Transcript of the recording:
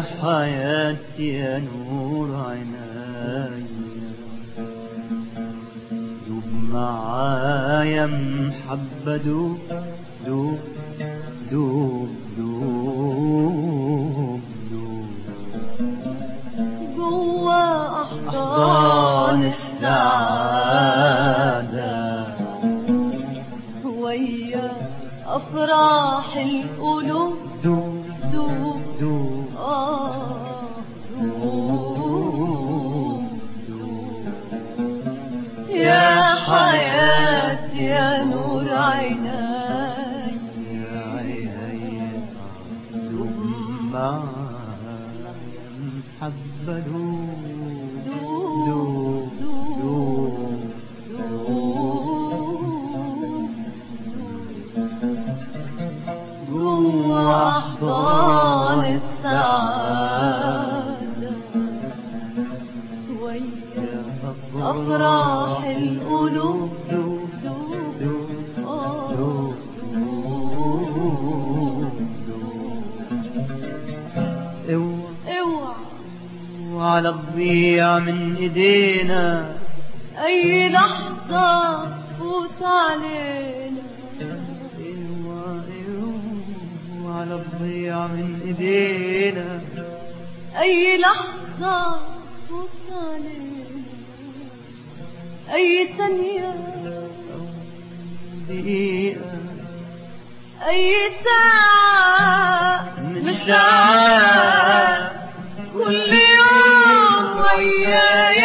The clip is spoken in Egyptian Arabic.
حياتي يا نور عيني دوب معايا محبة دوب دوب دوب دوب دوب جوا أحضان أحضان السعادة ويا أفراح القلوب دوب دوب دوب آه دوب يا حياتي يا نور عيني يا عيني دوب معايا محبة دوب دوب دوب جوا أحضان السعادة ويا أفراح القلوب دوب آه اوعى وعلى تضيع من ايدينا أي لحظة فوت علينا ايوه ايوه وعلى تضيع من ايدينا أي لحظة فوت علينا أي ثانية دقيقة أي ساعة من من ساعات كل يوم وياي